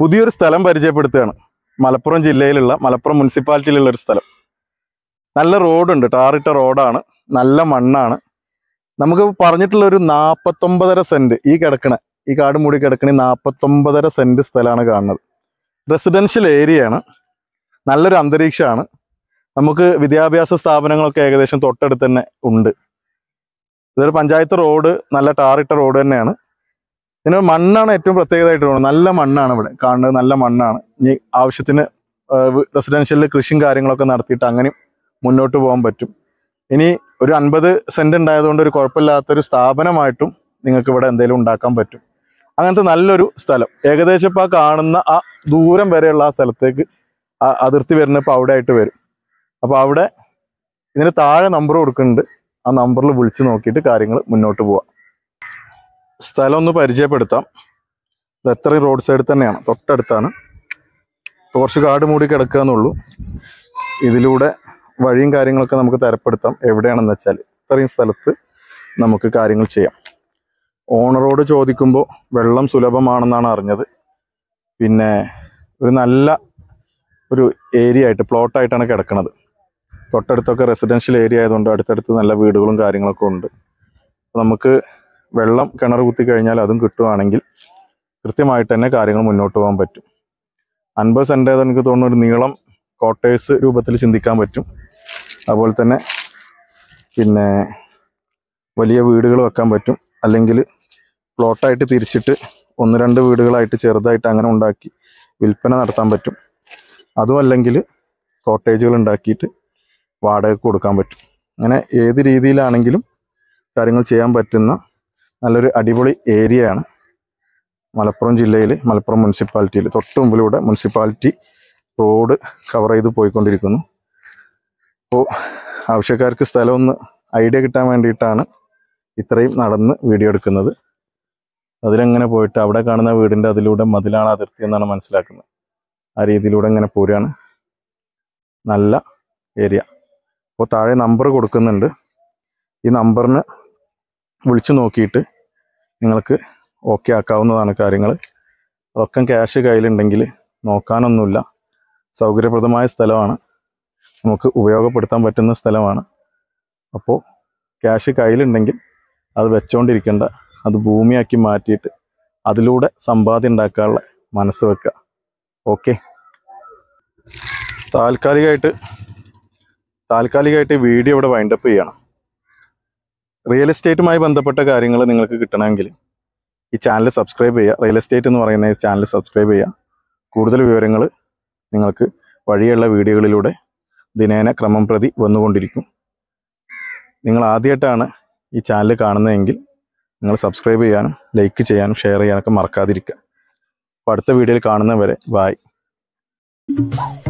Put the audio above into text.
പുതിയൊരു സ്ഥലം പരിചയപ്പെടുത്തുകയാണ് മലപ്പുറം ജില്ലയിലുള്ള മലപ്പുറം മുനിസിപ്പാലിറ്റിയിലുള്ള ഒരു സ്ഥലം നല്ല റോഡുണ്ട് ടാറിട്ട റോഡാണ് നല്ല മണ്ണാണ് നമുക്ക് പറഞ്ഞിട്ടുള്ള ഒരു നാപ്പത്തൊമ്പതര സെന്റ് ഈ കിടക്കണ ഈ കാട് മൂടി കിടക്കണ നാപ്പത്തൊമ്പതര സെന്റ് സ്ഥലമാണ് കാണുന്നത് റെസിഡൻഷ്യൽ ഏരിയയാണ് നല്ലൊരു അന്തരീക്ഷമാണ് നമുക്ക് വിദ്യാഭ്യാസ സ്ഥാപനങ്ങളൊക്കെ ഏകദേശം തൊട്ടടുത്ത് തന്നെ ഉണ്ട് ഇതൊരു പഞ്ചായത്ത് റോഡ് നല്ല ടാറിട്ട റോഡ് തന്നെയാണ് ഇതിന് മണ്ണാണ് ഏറ്റവും പ്രത്യേകതയായിട്ട് തോന്നുന്നത് നല്ല മണ്ണാണ് ഇവിടെ കാണുന്നത് നല്ല മണ്ണാണ് ഇനി ആവശ്യത്തിന് റെസിഡൻഷ്യലിൽ കൃഷിയും കാര്യങ്ങളൊക്കെ നടത്തിയിട്ട് അങ്ങനെയും മുന്നോട്ട് പോകാൻ പറ്റും ഇനി ഒരു അൻപത് സെന്റ് ഉണ്ടായതുകൊണ്ട് ഒരു കുഴപ്പമില്ലാത്തൊരു സ്ഥാപനമായിട്ടും നിങ്ങൾക്ക് ഇവിടെ എന്തെങ്കിലും ഉണ്ടാക്കാൻ പറ്റും അങ്ങനത്തെ നല്ലൊരു സ്ഥലം ഏകദേശം ഇപ്പം ആ കാണുന്ന ആ ദൂരം വരെയുള്ള ആ സ്ഥലത്തേക്ക് ആ അതിർത്തി വരുന്ന ഇപ്പം അവിടെ ആയിട്ട് വരും അപ്പോൾ അവിടെ ഇതിന് താഴെ നമ്പർ കൊടുക്കുന്നുണ്ട് ആ നമ്പറിൽ വിളിച്ച് നോക്കിയിട്ട് കാര്യങ്ങൾ മുന്നോട്ട് പോവാം സ്ഥലം ഒന്ന് പരിചയപ്പെടുത്താം ഇത് എത്രയും റോഡ് സൈഡിൽ തന്നെയാണ് തൊട്ടടുത്താണ് കുറച്ച് കാട് മൂടി കിടക്കുക എന്നുള്ളൂ ഇതിലൂടെ വഴിയും കാര്യങ്ങളൊക്കെ നമുക്ക് തരപ്പെടുത്താം എവിടെയാണെന്ന് വെച്ചാൽ ഇത്രയും സ്ഥലത്ത് നമുക്ക് കാര്യങ്ങൾ ചെയ്യാം ഓണറോട് ചോദിക്കുമ്പോൾ വെള്ളം സുലഭമാണെന്നാണ് അറിഞ്ഞത് പിന്നെ ഒരു നല്ല ഒരു ഏരിയ ആയിട്ട് പ്ലോട്ടായിട്ടാണ് കിടക്കുന്നത് തൊട്ടടുത്തൊക്കെ റെസിഡൻഷ്യൽ ഏരിയ ആയതുകൊണ്ട് അടുത്തടുത്ത് നല്ല വീടുകളും കാര്യങ്ങളൊക്കെ ഉണ്ട് അപ്പൊ നമുക്ക് വെള്ളം കിണർ കുത്തി കഴിഞ്ഞാൽ അതും കിട്ടുവാണെങ്കിൽ കൃത്യമായിട്ട് തന്നെ കാര്യങ്ങൾ മുന്നോട്ട് പോകാൻ പറ്റും അൻപത് സെൻറ്റ് എനിക്ക് തോന്നുന്നു ഒരു നീളം കോട്ടേഴ്സ് രൂപത്തിൽ ചിന്തിക്കാൻ പറ്റും അതുപോലെ തന്നെ പിന്നെ വലിയ വീടുകൾ വെക്കാൻ പറ്റും അല്ലെങ്കിൽ പ്ലോട്ടായിട്ട് തിരിച്ചിട്ട് ഒന്ന് രണ്ട് വീടുകളായിട്ട് ചെറുതായിട്ട് അങ്ങനെ ഉണ്ടാക്കി വിൽപ്പന നടത്താൻ പറ്റും അതും അല്ലെങ്കിൽ കോട്ടേജുകൾ ഉണ്ടാക്കിയിട്ട് വാടകയ്ക്ക് കൊടുക്കാൻ പറ്റും അങ്ങനെ ഏത് രീതിയിലാണെങ്കിലും കാര്യങ്ങൾ ചെയ്യാൻ പറ്റുന്ന നല്ലൊരു അടിപൊളി ഏരിയയാണ് മലപ്പുറം ജില്ലയിൽ മലപ്പുറം മുനിസിപ്പാലിറ്റിയിൽ തൊട്ട് മുമ്പിലൂടെ മുനിസിപ്പാലിറ്റി റോഡ് കവർ ചെയ്ത് പോയിക്കൊണ്ടിരിക്കുന്നു അപ്പോൾ ആവശ്യക്കാർക്ക് സ്ഥലം ഒന്ന് ഐഡിയ കിട്ടാൻ വേണ്ടിയിട്ടാണ് ഇത്രയും നടന്ന് വീഡിയോ എടുക്കുന്നത് അതിലങ്ങനെ പോയിട്ട് അവിടെ കാണുന്ന വീടിൻ്റെ അതിലൂടെ മതിലാണ് അതിർത്തി എന്നാണ് മനസ്സിലാക്കുന്നത് ആ രീതിയിലൂടെ ഇങ്ങനെ പോരുകയാണ് നല്ല ഏരിയ അപ്പോൾ താഴെ നമ്പർ കൊടുക്കുന്നുണ്ട് ഈ നമ്പറിന് വിളിച്ചു നോക്കിയിട്ട് നിങ്ങൾക്ക് ഓക്കെ ആക്കാവുന്നതാണ് കാര്യങ്ങൾ അതൊക്കെ ക്യാഷ് കയ്യിലുണ്ടെങ്കിൽ നോക്കാനൊന്നുമില്ല സൗകര്യപ്രദമായ സ്ഥലമാണ് നമുക്ക് ഉപയോഗപ്പെടുത്താൻ പറ്റുന്ന സ്ഥലമാണ് അപ്പോൾ ക്യാഷ് കയ്യിലുണ്ടെങ്കിൽ അത് വെച്ചോണ്ടിരിക്കേണ്ട അത് ഭൂമിയാക്കി മാറ്റിയിട്ട് അതിലൂടെ സമ്പാദ്യം ഉണ്ടാക്കാനുള്ള മനസ്സ് വെക്കുക ഓക്കെ താൽക്കാലികമായിട്ട് താൽക്കാലികമായിട്ട് വീഡിയോ ഇവിടെ വൈൻഡപ്പ് ചെയ്യണം റിയൽ എസ്റ്റേറ്റുമായി ബന്ധപ്പെട്ട കാര്യങ്ങൾ നിങ്ങൾക്ക് കിട്ടണമെങ്കിൽ ഈ ചാനൽ സബ്സ്ക്രൈബ് ചെയ്യുക റിയൽ എസ്റ്റേറ്റ് എന്ന് പറയുന്ന ഈ ചാനൽ സബ്സ്ക്രൈബ് ചെയ്യുക കൂടുതൽ വിവരങ്ങൾ നിങ്ങൾക്ക് വഴിയുള്ള വീഡിയോകളിലൂടെ ദിനേന ക്രമം പ്രതി വന്നുകൊണ്ടിരിക്കും നിങ്ങൾ ആദ്യമായിട്ടാണ് ഈ ചാനൽ കാണുന്നതെങ്കിൽ നിങ്ങൾ സബ്സ്ക്രൈബ് ചെയ്യാനും ലൈക്ക് ചെയ്യാനും ഷെയർ ചെയ്യാനൊക്കെ മറക്കാതിരിക്കുക അപ്പോൾ അടുത്ത വീഡിയോയിൽ കാണുന്നവരെ ബായ്